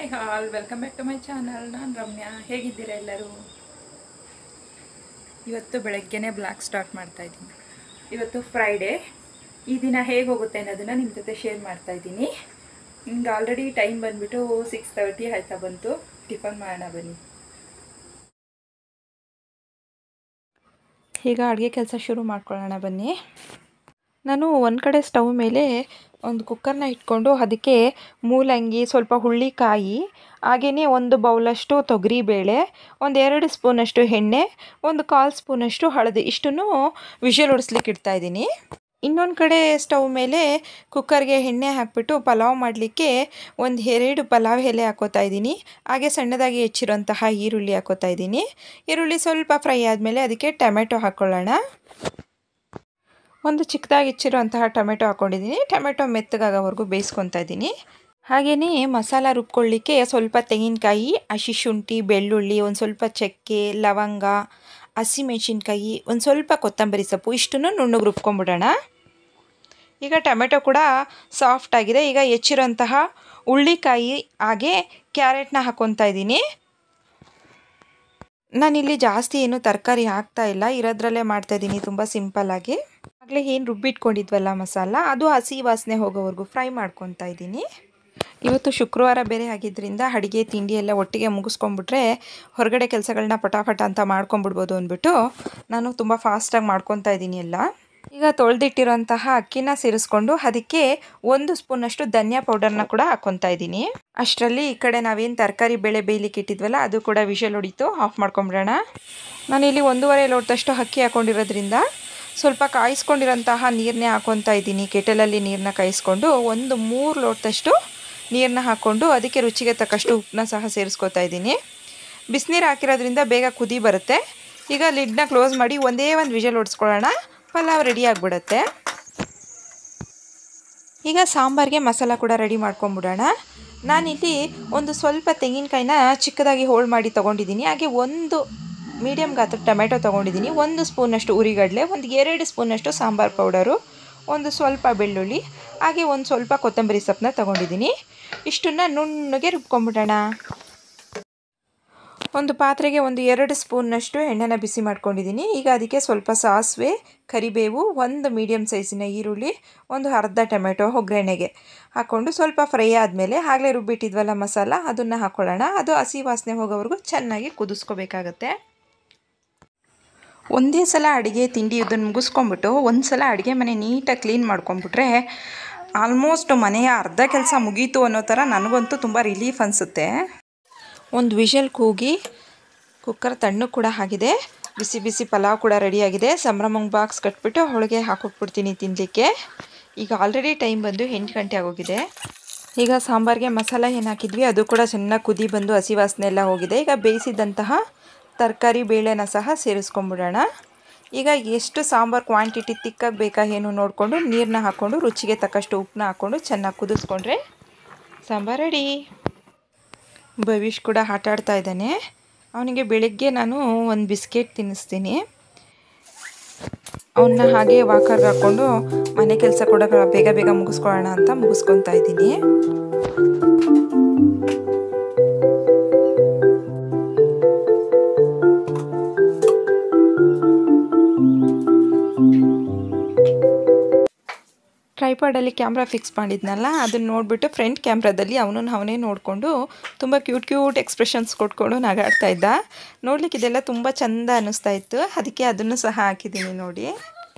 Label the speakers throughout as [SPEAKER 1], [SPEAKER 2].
[SPEAKER 1] hi all welcome back to my channel ನಾನು ರಮ್ಯಾ ಹೇಗಿದ್ದೀರಾ ಎಲ್ಲರೂ ಇವತ್ತು ಬೆಳಗ್ಗೆನೇ ಬ್ಲಾಗ್ ಸ್ಟಾರ್ಟ್ ಮಾಡ್ತಾ ಇದ್ದೀನಿ ಇವತ್ತು ಫ್ರೈಡೇ ಈ ದಿನ ಹೇಗೆ ಹೋಗುತ್ತೆ ಅನ್ನೋದನ್ನು ನಿಮ್ಮ ಜೊತೆ ಶೇರ್ ಮಾಡ್ತಾ ಇದ್ದೀನಿ ನಿಮ್ಗೆ ಆಲ್ರೆಡಿ ಟೈಮ್ ಬಂದುಬಿಟ್ಟು ಸಿಕ್ಸ್ ತರ್ಟಿ ಆಯ್ತಾ ಬಂತು ಟಿಫನ್ ಮಾಡೋಣ ಬನ್ನಿ ಈಗ ಅಡುಗೆ ಕೆಲಸ ಶುರು ಮಾಡ್ಕೊಳ್ಳೋಣ ಬನ್ನಿ ನಾನು ಒಂದು ಕಡೆ ಸ್ಟವ್ ಮೇಲೆ ಒಂದು ಕುಕ್ಕರ್ನ ಇಟ್ಕೊಂಡು ಅದಕ್ಕೆ ಮೂಲಂಗಿ ಸ್ವಲ್ಪ ಹುಳ್ಳಿಕಾಯಿ ಹಾಗೆಯೇ ಒಂದು ಬೌಲಷ್ಟು ತೊಗರಿಬೇಳೆ ಒಂದು ಎರಡು ಸ್ಪೂನಷ್ಟು ಎಣ್ಣೆ ಒಂದು ಕಾಲು ಸ್ಪೂನಷ್ಟು ಹಳದಿ ಇಷ್ಟನ್ನು ವಿಷಲ್ ಹೊಡಿಸ್ಲಿಕ್ಕೆ ಇಡ್ತಾಯಿದ್ದೀನಿ ಇನ್ನೊಂದು ಕಡೆ ಸ್ಟವ್ ಮೇಲೆ ಕುಕ್ಕರ್ಗೆ ಎಣ್ಣೆ ಹಾಕ್ಬಿಟ್ಟು ಪಲಾವ್ ಮಾಡಲಿಕ್ಕೆ ಒಂದು ಎರಡು ಪಲಾವ್ ಎಲೆ ಹಾಕೋತಾ ಇದ್ದೀನಿ ಹಾಗೆ ಸಣ್ಣದಾಗಿ ಹೆಚ್ಚಿರೋಂತಹ ಈರುಳ್ಳಿ ಹಾಕೋತಾ ಇದ್ದೀನಿ ಈರುಳ್ಳಿ ಸ್ವಲ್ಪ ಫ್ರೈ ಆದಮೇಲೆ ಅದಕ್ಕೆ ಟೊಮೆಟೊ ಹಾಕ್ಕೊಳ್ಳೋಣ ಒಂದು ಚಿಕ್ಕದಾಗಿ ಹೆಚ್ಚಿರುವಂತಹ ಟೊಮೆಟೊ ಹಾಕ್ಕೊಂಡಿದ್ದೀನಿ ಟೊಮೆಟೊ ಮೆತ್ತಗಾಗೋವರೆಗೂ ಬೇಯಿಸ್ಕೊತಾ ಇದ್ದೀನಿ ಹಾಗೆಯೇ ಮಸಾಲ ರುಬ್ಕೊಳ್ಳಿಕ್ಕೆ ಸ್ವಲ್ಪ ತೆಂಗಿನಕಾಯಿ ಹಸಿ ಶುಂಠಿ ಬೆಳ್ಳುಳ್ಳಿ ಒಂದು ಸ್ವಲ್ಪ ಚಕ್ಕೆ ಲವಂಗ ಹಸಿಮೆಣಸಿನ್ಕಾಯಿ ಒಂದು ಸ್ವಲ್ಪ ಕೊತ್ತಂಬರಿ ಸೊಪ್ಪು ಇಷ್ಟನ್ನು ನುಣ್ಣಗೆ ರುಬ್ಕೊಂಬಿಡೋಣ ಈಗ ಟೊಮೆಟೊ ಕೂಡ ಸಾಫ್ಟ್ ಆಗಿದೆ ಈಗ ಹೆಚ್ಚಿರೋಂತಹ ಹುಳ್ಳಿಕಾಯಿ ಹಾಗೆ ಕ್ಯಾರೆಟ್ನ ಹಾಕ್ಕೊತಾ ಇದ್ದೀನಿ ನಾನಿಲ್ಲಿ ಜಾಸ್ತಿ ಏನು ತರಕಾರಿ ಹಾಕ್ತಾ ಇಲ್ಲ ಇರೋದ್ರಲ್ಲೇ ಮಾಡ್ತಾಯಿದ್ದೀನಿ ತುಂಬ ಸಿಂಪಲ್ಲಾಗಿ ಆಗಲೇ ಏನು ರುಬ್ಬಿಟ್ಕೊಂಡಿದ್ವಲ್ಲ ಮಸಾಲ ಅದು ಹಸಿ ವಾಸನೆ ಹೋಗೋವರೆಗೂ ಫ್ರೈ ಮಾಡ್ಕೊತಾ ಇದ್ದೀನಿ ಇವತ್ತು ಶುಕ್ರವಾರ ಬೇರೆ ಆಗಿದ್ದರಿಂದ ಅಡುಗೆ ತಿಂಡಿ ಎಲ್ಲ ಒಟ್ಟಿಗೆ ಮುಗಿಸ್ಕೊಂಬಿಟ್ರೆ ಹೊರಗಡೆ ಕೆಲಸಗಳನ್ನ ಪಟಾಪಟ ಅಂತ ಮಾಡ್ಕೊಂಬಿಡ್ಬೋದು ಅಂದ್ಬಿಟ್ಟು ನಾನು ತುಂಬ ಫಾಸ್ಟಾಗಿ ಮಾಡ್ಕೊತಾ ಇದ್ದೀನಿ ಎಲ್ಲ ಈಗ ತೊಳೆದಿಟ್ಟಿರೋಂತಹ ಅಕ್ಕಿನ ಸೇರಿಸ್ಕೊಂಡು ಅದಕ್ಕೆ ಒಂದು ಸ್ಪೂನಷ್ಟು ಧನಿಯಾ ಪೌಡರ್ನ ಕೂಡ ಹಾಕ್ಕೊತಾ ಇದ್ದೀನಿ ಅಷ್ಟರಲ್ಲಿ ಈ ಕಡೆ ನಾವೇನು ತರಕಾರಿ ಬೇಳೆ ಬೇಯಲಿಕ್ಕೆ ಇಟ್ಟಿದ್ವಲ್ಲ ಅದು ಕೂಡ ವಿಷಲ್ ಹೊಡಿತು ಆಫ್ ಮಾಡ್ಕೊಂಬಿಡೋಣ ನಾನಿಲ್ಲಿ ಒಂದೂವರೆ ಲೋಟದಷ್ಟು ಅಕ್ಕಿ ಹಾಕ್ಕೊಂಡಿರೋದ್ರಿಂದ ಸ್ವಲ್ಪ ಕಾಯಿಸ್ಕೊಂಡಿರೋಂತಹ ನೀರನ್ನೇ ಹಾಕ್ಕೊತಾ ಇದ್ದೀನಿ ಕೆಟಲಲ್ಲಿ ನೀರನ್ನ ಕಾಯಿಸ್ಕೊಂಡು ಒಂದು ಮೂರು ಲೋಟದಷ್ಟು ನೀರನ್ನ ಹಾಕ್ಕೊಂಡು ಅದಕ್ಕೆ ರುಚಿಗೆ ತಕ್ಕಷ್ಟು ಉಪ್ಪನ್ನ ಸಹ ಸೇರಿಸ್ಕೊತಾ ಇದ್ದೀನಿ ಬಿಸಿನೀರು ಹಾಕಿರೋದ್ರಿಂದ ಬೇಗ ಕುದಿ ಬರುತ್ತೆ ಈಗ ಲಿಡ್ನ ಕ್ಲೋಸ್ ಮಾಡಿ ಒಂದೇ ಒಂದು ವಿಷಲ್ ಹೊಡ್ಸ್ಕೊಳ್ಳೋಣ ಪಲಾವ್ ರೆಡಿ ಆಗಿಬಿಡುತ್ತೆ ಈಗ ಸಾಂಬಾರಿಗೆ ಮಸಾಲ ಕೂಡ ರೆಡಿ ಮಾಡ್ಕೊಂಬಿಡೋಣ ನಾನಿಲ್ಲಿ ಒಂದು ಸ್ವಲ್ಪ ತೆಂಗಿನಕಾಯಿನ ಚಿಕ್ಕದಾಗಿ ಹೋಳು ಮಾಡಿ ತೊಗೊಂಡಿದ್ದೀನಿ ಹಾಗೆ ಒಂದು ಮೀಡಿಯಮ್ ಗಾತ್ರ ಟೊಮೆಟೊ ತೊಗೊಂಡಿದ್ದೀನಿ ಒಂದು ಸ್ಪೂನಷ್ಟು ಉರಿಗಡಲೆ ಒಂದು ಎರಡು ಸ್ಪೂನಷ್ಟು ಸಾಂಬಾರು ಪೌಡರು ಒಂದು ಸ್ವಲ್ಪ ಬೆಳ್ಳುಳ್ಳಿ ಹಾಗೆ ಒಂದು ಸ್ವಲ್ಪ ಕೊತ್ತಂಬರಿ ಸೊಪ್ಪನ್ನ ತೊಗೊಂಡಿದ್ದೀನಿ ಇಷ್ಟನ್ನು ನುಣ್ಣಗೆ ರುಬ್ಕೊಂಬಿಡೋಣ ಒಂದು ಪಾತ್ರೆಗೆ ಒಂದು ಎರಡು ಸ್ಪೂನ್ನಷ್ಟು ಎಣ್ಣೆನ ಬಿಸಿ ಮಾಡ್ಕೊಂಡಿದ್ದೀನಿ ಈಗ ಅದಕ್ಕೆ ಸ್ವಲ್ಪ ಸಾಸಿವೆ ಕರಿಬೇವು ಒಂದು ಮೀಡಿಯಮ್ ಸೈಜಿನ ಈರುಳ್ಳಿ ಒಂದು ಅರ್ಧ ಟೊಮೆಟೊ ಒಗ್ಗರಣೆಗೆ ಹಾಕ್ಕೊಂಡು ಸ್ವಲ್ಪ ಫ್ರೈ ಆದಮೇಲೆ ಆಗಲೇ ರುಬ್ಬಿಟ್ಟಿದ್ವಲ್ಲ ಮಸಾಲ ಅದನ್ನು ಹಾಕ್ಕೊಳ್ಳೋಣ ಅದು ಹಸಿ ವಾಸನೆ ಹೋಗೋವರೆಗೂ ಚೆನ್ನಾಗಿ ಕುದಿಸ್ಕೋಬೇಕಾಗತ್ತೆ ಒಂದೇ ಸಲ ಅಡುಗೆ ತಿಂಡಿ ಇದನ್ನು ಮುಗಿಸ್ಕೊಂಬಿಟ್ಟು ಒಂದು ಸಲ ಅಡುಗೆ ಮನೆ ನೀಟಾಗಿ ಕ್ಲೀನ್ ಮಾಡ್ಕೊಂಬಿಟ್ರೆ ಆಲ್ಮೋಸ್ಟ್ ಮನೆಯ ಅರ್ಧ ಕೆಲಸ ಮುಗೀತು ಅನ್ನೋ ಥರ ನನಗಂತೂ ತುಂಬ ರಿಲೀಫ್ ಅನಿಸುತ್ತೆ ಒಂದು ವಿಷಲ್ ಕೂಗಿ ಕುಕ್ಕರ್ ತಣ್ಣಗೆ ಕೂಡ ಆಗಿದೆ ಬಿಸಿ ಬಿಸಿ ಪಲಾವ್ ಕೂಡ ರೆಡಿಯಾಗಿದೆ ಸಂಭ್ರಮಂಗೆ ಬಾಕ್ಸ್ ಕಟ್ಬಿಟ್ಟು ಹೋಳಿಗೆ ಹಾಕೊಟ್ಬಿಡ್ತೀನಿ ತಿನ್ನಲಿಕ್ಕೆ ಈಗ ಆಲ್ರೆಡಿ ಟೈಮ್ ಬಂದು ಎಂಟು ಗಂಟೆ ಆಗೋಗಿದೆ ಈಗ ಸಾಂಬಾರಿಗೆ ಮಸಾಲ ಏನು ಹಾಕಿದ್ವಿ ಅದು ಕೂಡ ಚೆನ್ನಾಗಿ ಕುದಿ ಬಂದು ಹಸಿ ವಾಸನೆ ಎಲ್ಲ ಹೋಗಿದೆ ಈಗ ಬೇಯಿಸಿದಂತಹ ತರಕಾರಿ ಬೇಳೆನ ಸಹ ಸೇರಿಸ್ಕೊಂಬಿಡೋಣ ಈಗ ಎಷ್ಟು ಸಾಂಬಾರು ಕ್ವಾಂಟಿಟಿ ತಿಕ್ಕಾಗಿ ಬೇಕಾ ಏನು ನೋಡಿಕೊಂಡು ನೀರನ್ನ ಹಾಕ್ಕೊಂಡು ರುಚಿಗೆ ತಕ್ಕಷ್ಟು ಉಪ್ಪನ್ನ ಹಾಕ್ಕೊಂಡು ಚೆನ್ನಾಗಿ ಕುದಿಸ್ಕೊಂಡ್ರೆ ಸಾಂಬಾರು ರೆಡಿ ಭವಿಷ್ ಕೂಡ ಆಟ ಆಡ್ತಾ ಇದ್ದಾನೆ ಅವನಿಗೆ ಬೆಳಗ್ಗೆ ನಾನು ಒಂದು ಬಿಸ್ಕೆಟ್ ತಿನ್ನಿಸ್ತೀನಿ ಅವನ್ನ ಹಾಗೆ ವಾಕರ್ಗೆ ಹಾಕ್ಕೊಂಡು ಮನೆ ಕೆಲಸ ಕೂಡ ಬೇಗ ಬೇಗ ಮುಗಿಸ್ಕೊಳ್ಳೋಣ ಅಂತ ಮುಗಿಸ್ಕೊತಾ ಇದ್ದೀನಿ ಟ್ರೈಪಾಡಲ್ಲಿ ಕ್ಯಾಮ್ರಾ ಫಿಕ್ಸ್ ಮಾಡಿದ್ನಲ್ಲ ಅದನ್ನು ನೋಡಿಬಿಟ್ಟು ಫ್ರಂಟ್ ಕ್ಯಾಮ್ರಾದಲ್ಲಿ ಅವನನ್ನು ಅವನೇ ನೋಡಿಕೊಂಡು ತುಂಬ ಕ್ಯೂಟ್ ಕ್ಯೂಟ್ ಎಕ್ಸ್ಪ್ರೆಷನ್ಸ್ ಕೊಟ್ಕೊಂಡು ನಗಾಡ್ತಾ ಇದ್ದ ನೋಡ್ಲಿಕ್ಕೆ ಇದೆಲ್ಲ ತುಂಬ ಚೆಂದ ಅನ್ನಿಸ್ತಾ ಇತ್ತು ಅದಕ್ಕೆ ಅದನ್ನು ಸಹ ಹಾಕಿದ್ದೀನಿ ನೋಡಿ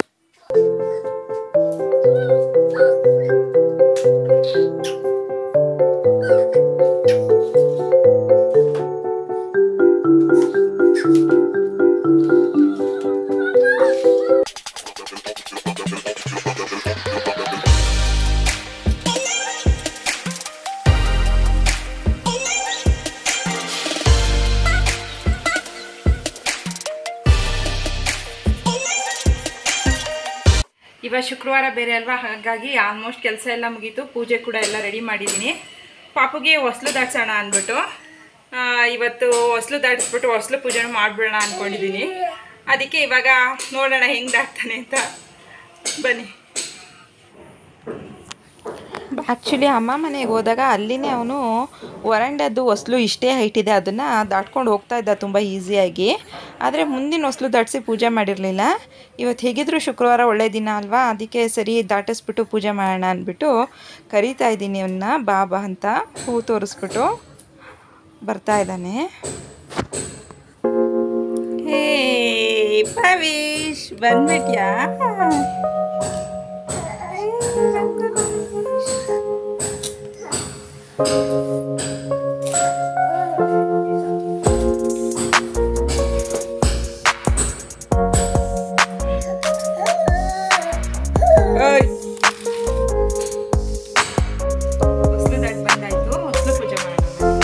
[SPEAKER 1] ಇವಾಗ ಶುಕ್ರವಾರ ಬೇರೆ ಅಲ್ವಾ ಹಾಗಾಗಿ ಆಲ್ಮೋಸ್ಟ್ ಕೆಲಸ ಎಲ್ಲ ಮುಗೀತು ಪೂಜೆ ಕೂಡ ಎಲ್ಲ ರೆಡಿ ಮಾಡಿದ್ದೀನಿ ಪಾಪುಗೆ ಹೊಸ್ಲು ದಾಟ್ಸೋಣ ಅಂದ್ಬಿಟ್ಟು ಆ, ಇವತ್ತು ಹೊಸ್ಲು ದಾಟಿಸ್ಬಿಟ್ಟು ಹೊಸ್ಲು ಪೂಜೆನೂ ಮಾಡಿಬಿಡೋಣ ಅಂದ್ಕೊಂಡಿದ್ದೀನಿ ಅದಕ್ಕೆ ಇವಾಗ ನೋಡೋಣ ಹೆಂಗೆ ದಾಟ್ತಾನೆ ಅಂತ ಬನ್ನಿ ಆ್ಯಕ್ಚುಲಿ ಅಮ್ಮ ಮನೆಗೆ ಹೋದಾಗ ಅಲ್ಲಿನೇ ಅವನು ವರಂಡದ್ದು ಹೊಸ್ಲು ಇಷ್ಟೇ ಹೈಟ್ ಇದೆ ಅದನ್ನು ದಾಟ್ಕೊಂಡು ಹೋಗ್ತಾ ಇದ್ದ ತುಂಬ ಈಸಿಯಾಗಿ ಆದರೆ ಮುಂದಿನ ಹೊಸ್ಲು ದಾಟಿಸಿ ಪೂಜೆ ಮಾಡಿರಲಿಲ್ಲ ಇವತ್ತು ಹೇಗಿದ್ರು ಶುಕ್ರವಾರ ಒಳ್ಳೆ ದಿನ ಅಲ್ವಾ ಅದಕ್ಕೆ ಸರಿ ದಾಟಿಸ್ಬಿಟ್ಟು ಪೂಜೆ ಮಾಡೋಣ ಅಂದ್ಬಿಟ್ಟು ಕರಿತಾ ಇದ್ದೀನಿ ಅವನ್ನ ಬಾ ಬಾ ಅಂತ ಹೂ ತೋರಿಸ್ಬಿಟ್ಟು ಬರ್ತಾ ಇದ್ದಾನೆ ಹೇ ಭವೇಶ್ ಬಂದ್ಬಿಟ್ಯಾ ಓಯ್ ಹೊಸ್ಲು ದಾಟ್ ಬಂದಾಯ್ತು ಹೊಸ್ಲು ಪೂಜೆ ಮಾಡೋಣ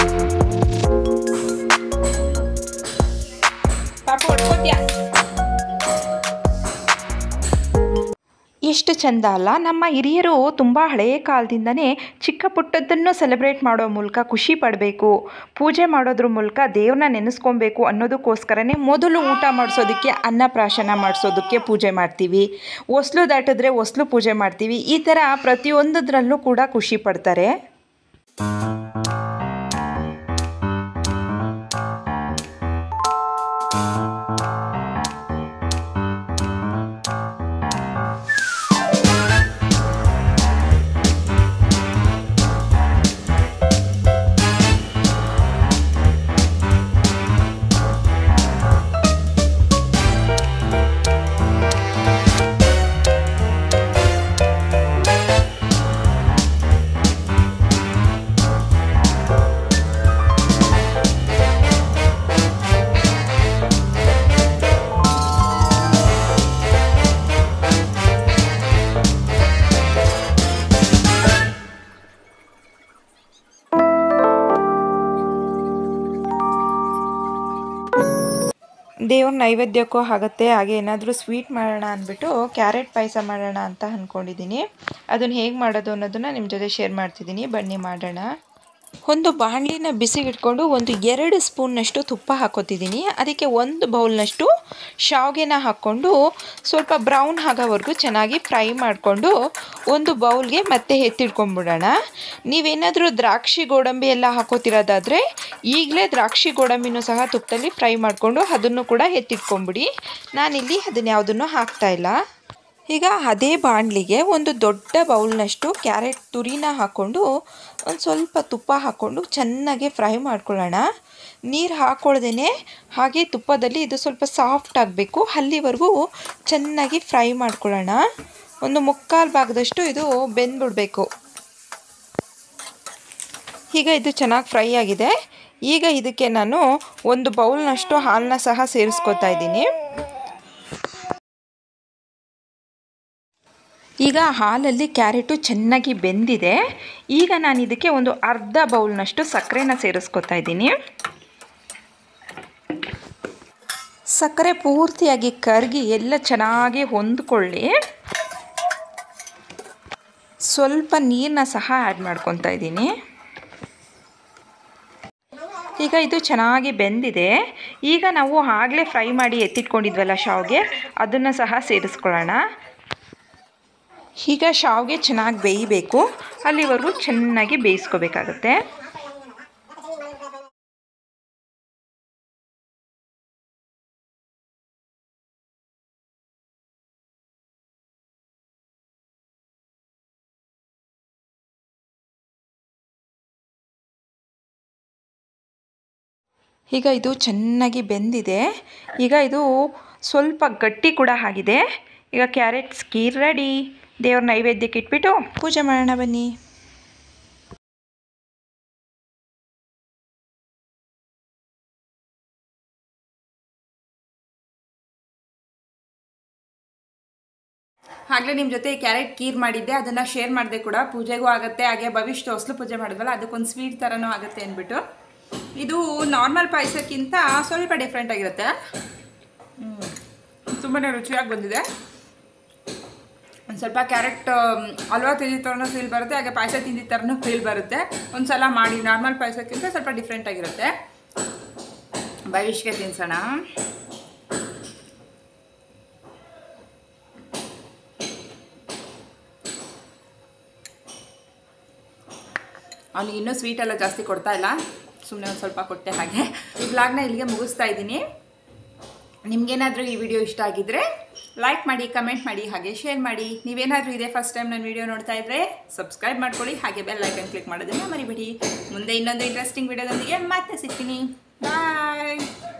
[SPEAKER 1] ಪಾಪು ಹೊಡ್ಕೋತ್ಯಾ ಎಷ್ಟು ಚಂದ ಅಲ್ಲ ನಮ್ಮ ಹಿರಿಯರು ತುಂಬ ಹಳೆಯ ಕಾಲದಿಂದನೇ ಚಿಕ್ಕ ಪುಟ್ಟದ್ದನ್ನು ಸೆಲೆಬ್ರೇಟ್ ಮಾಡೋ ಮೂಲಕ ಖುಷಿ ಪಡಬೇಕು ಪೂಜೆ ಮಾಡೋದ್ರ ಮೂಲಕ ದೇವ್ರನ್ನ ನೆನೆಸ್ಕೊಬೇಕು ಅನ್ನೋದಕ್ಕೋಸ್ಕರನೇ ಮೊದಲು ಊಟ ಮಾಡಿಸೋದಕ್ಕೆ ಅನ್ನಪ್ರಾಶನ ಮಾಡಿಸೋದಕ್ಕೆ ಪೂಜೆ ಮಾಡ್ತೀವಿ ಹೊಸ್ಲು ದಾಟಿದ್ರೆ ಹೊಸ್ಲು ಪೂಜೆ ಮಾಡ್ತೀವಿ ಈ ಥರ ಪ್ರತಿಯೊಂದದ್ರಲ್ಲೂ ಕೂಡ ಖುಷಿ ಪಡ್ತಾರೆ ದೇವ್ರ ನೈವೇದ್ಯಕ್ಕೂ ಆಗುತ್ತೆ ಹಾಗೆ ಏನಾದರೂ ಸ್ವೀಟ್ ಮಾಡೋಣ ಅಂದ್ಬಿಟ್ಟು ಕ್ಯಾರೆಟ್ ಪಾಯಸ ಮಾಡೋಣ ಅಂತ ಅಂದ್ಕೊಂಡಿದ್ದೀನಿ ಅದನ್ನು ಹೇಗೆ ಮಾಡೋದು ಅನ್ನೋದನ್ನು ನಿಮ್ಮ ಜೊತೆ ಶೇರ್ ಮಾಡ್ತಿದ್ದೀನಿ ಬನ್ನಿ ಮಾಡೋಣ ಒಂದು ಬಾಣಲಿನ ಬಿಸಿಗಿಟ್ಕೊಂಡು ಒಂದು ಎರಡು ಸ್ಪೂನ್ನಷ್ಟು ತುಪ್ಪ ಹಾಕೋತಿದ್ದೀನಿ ಅದಕ್ಕೆ ಒಂದು ಬೌಲ್ನಷ್ಟು ಶಾವಿಗೆನ ಹಾಕ್ಕೊಂಡು ಸ್ವಲ್ಪ ಬ್ರೌನ್ ಆಗೋವರೆಗೂ ಚೆನ್ನಾಗಿ ಫ್ರೈ ಮಾಡಿಕೊಂಡು ಒಂದು ಬೌಲ್ಗೆ ಮತ್ತೆ ಎತ್ತಿಟ್ಕೊಂಡ್ಬಿಡೋಣ ನೀವೇನಾದರೂ ದ್ರಾಕ್ಷಿ ಗೋಡಂಬಿ ಎಲ್ಲ ಹಾಕೋತಿರೋದಾದರೆ ಈಗಲೇ ದ್ರಾಕ್ಷಿ ಗೋಡಂಬಿನೂ ಸಹ ತುಪ್ಪದಲ್ಲಿ ಫ್ರೈ ಮಾಡಿಕೊಂಡು ಅದನ್ನು ಕೂಡ ಎತ್ತಿಟ್ಕೊಂಬಿಡಿ ನಾನಿಲ್ಲಿ ಅದನ್ನು ಯಾವುದನ್ನು ಹಾಕ್ತಾಯಿಲ್ಲ ಈಗ ಅದೇ ಬಾಣಲಿಗೆ ಒಂದು ದೊಡ್ಡ ಬೌಲ್ನಷ್ಟು ಕ್ಯಾರೆಟ್ ತುರಿನ ಹಾಕ್ಕೊಂಡು ಒಂದು ಸ್ವಲ್ಪ ತುಪ್ಪ ಹಾಕ್ಕೊಂಡು ಚೆನ್ನಾಗಿ ಫ್ರೈ ಮಾಡ್ಕೊಳ್ಳೋಣ ನೀರು ಹಾಕ್ಕೊಳ್ದೇ ಹಾಗೆ ತುಪ್ಪದಲ್ಲಿ ಇದು ಸ್ವಲ್ಪ ಸಾಫ್ಟ್ ಆಗಬೇಕು ಅಲ್ಲಿವರೆಗೂ ಚೆನ್ನಾಗಿ ಫ್ರೈ ಮಾಡ್ಕೊಳ್ಳೋಣ ಒಂದು ಮುಕ್ಕಾಲು ಭಾಗದಷ್ಟು ಇದು ಬೆಂದ್ಬಿಡ್ಬೇಕು ಈಗ ಇದು ಚೆನ್ನಾಗಿ ಫ್ರೈ ಆಗಿದೆ ಈಗ ಇದಕ್ಕೆ ನಾನು ಒಂದು ಬೌಲ್ನಷ್ಟು ಹಾಲನ್ನ ಸಹ ಸೇರಿಸ್ಕೊತಾ ಇದ್ದೀನಿ ಈಗ ಹಾಲಲ್ಲಿ ಕ್ಯಾರೆಟು ಚೆನ್ನಾಗಿ ಬೆಂದಿದೆ ಈಗ ನಾನು ಇದಕ್ಕೆ ಒಂದು ಅರ್ಧ ಬೌಲ್ನಷ್ಟು ಸಕ್ಕರೆನ ಸೇರಿಸ್ಕೊತಾ ಇದ್ದೀನಿ ಸಕ್ಕರೆ ಪೂರ್ತಿಯಾಗಿ ಕರಗಿ ಎಲ್ಲ ಚೆನ್ನಾಗಿ ಹೊಂದ್ಕೊಳ್ಳಿ ಸ್ವಲ್ಪ ನೀರನ್ನ ಸಹ ಆ್ಯಡ್ ಮಾಡ್ಕೊತಾ ಇದ್ದೀನಿ ಈಗ ಇದು ಚೆನ್ನಾಗಿ ಬೆಂದಿದೆ ಈಗ ನಾವು ಆಗಲೇ ಫ್ರೈ ಮಾಡಿ ಎತ್ತಿಟ್ಕೊಂಡಿದ್ವಲ್ಲ ಶಾವ್ಗೆ ಅದನ್ನು ಸಹ ಸೇರಿಸ್ಕೊಳ್ಳೋಣ ಈಗ ಶಾವ್ಗೆ ಚೆನ್ನಾಗಿ ಬೇಯಬೇಕು ಅಲ್ಲಿವರೆಗೂ ಚೆನ್ನಾಗಿ ಬೇಯಿಸ್ಕೋಬೇಕಾಗತ್ತೆ ಈಗ ಇದು ಚೆನ್ನಾಗಿ ಬೆಂದಿದೆ ಈಗ ಇದು ಸ್ವಲ್ಪ ಗಟ್ಟಿ ಕೂಡ ಆಗಿದೆ ಈಗ ಕ್ಯಾರೆಟ್ ಸ್ಕೀರ್ ರೆಡಿ ದೇವ್ರ ನೈವೇದ್ಯಕ್ಕೆ ಇಟ್ಬಿಟ್ಟು ಪೂಜೆ ಮಾಡೋಣ ಬನ್ನಿ
[SPEAKER 2] ಆಗಲೇ ನಿಮ್ಮ ಜೊತೆ ಕ್ಯಾರೆಟ್ ಕೀರ್ ಮಾಡಿದ್ದೆ ಅದನ್ನು ಶೇರ್ ಮಾಡಿದೆ ಕೂಡ ಪೂಜೆಗೂ ಆಗುತ್ತೆ ಹಾಗೆ ಭವಿಷ್ಯ ಹೊಸಲು ಪೂಜೆ ಮಾಡಿದ್ವಲ್ಲ ಅದಕ್ಕೊಂದು ಸ್ವೀಟ್ ಥರನೂ ಆಗುತ್ತೆ ಅಂದ್ಬಿಟ್ಟು ಇದು ನಾರ್ಮಲ್ ಪಾಯಸಕ್ಕಿಂತ ಸ್ವಲ್ಪ ಡಿಫ್ರೆಂಟ್ ಆಗಿರುತ್ತೆ ತುಂಬಾ ರುಚಿಯಾಗಿ ಬಂದಿದೆ ಒಂದು ಸ್ವಲ್ಪ ಕ್ಯಾರೆಟ್ ಹಲ್ವಾ ತಿಂದಿದ ಥರನೂ ಫೀಲ್ ಬರುತ್ತೆ ಹಾಗೆ ಪಾಯಸ ತಿಂದಿದ ಥರನೂ ಫೀಲ್ ಬರುತ್ತೆ ಒಂದು ಸಲ ಮಾಡಿ ನಾರ್ಮಲ್ ಪಾಯಸಕ್ಕಿಂತ ಸ್ವಲ್ಪ ಡಿಫ್ರೆಂಟ್ ಆಗಿರುತ್ತೆ ಭವಿಷ್ಯಕ್ಕೆ ತಿನ್ಸೋಣ ಅವನಿಗೆ ಇನ್ನೂ ಸ್ವೀಟ್ ಎಲ್ಲ ಜಾಸ್ತಿ ಕೊಡ್ತಾ ಇಲ್ಲ ಸುಮ್ಮನೆ ಒಂದು ಸ್ವಲ್ಪ ಕೊಟ್ಟೆ ಹಾಗೆ ಈ ಬ್ಲಾಗ್ನ ಇಲ್ಲಿಗೆ ಮುಗಿಸ್ತಾ ಇದ್ದೀನಿ ನಿಮ್ಗೇನಾದರೂ ಈ ವಿಡಿಯೋ ಇಷ್ಟ ಆಗಿದ್ರೆ ಲೈಕ್ ಮಾಡಿ ಕಮೆಂಟ್ ಮಾಡಿ ಹಾಗೆ ಶೇರ್ ಮಾಡಿ ನೀವೇನಾದರೂ ಇದೇ ಫಸ್ಟ್ ಟೈಮ್ ನನ್ನ ವಿಡಿಯೋ ನೋಡ್ತಾ ಇದ್ರೆ ಸಬ್ಸ್ಕ್ರೈಬ್ ಮಾಡ್ಕೊಳ್ಳಿ ಹಾಗೆ ಬೆಲ್ ಐಕನ್ ಕ್ಲಿಕ್ ಮಾಡೋದನ್ನ ಮರಿಬೇಡಿ ಮುಂದೆ ಇನ್ನೊಂದು ಇಂಟ್ರೆಸ್ಟಿಂಗ್ ವಿಡಿಯೋದೊಂದಿಗೆ ಮತ್ತೆ ಸಿಗ್ತೀನಿ ಬಾಯ್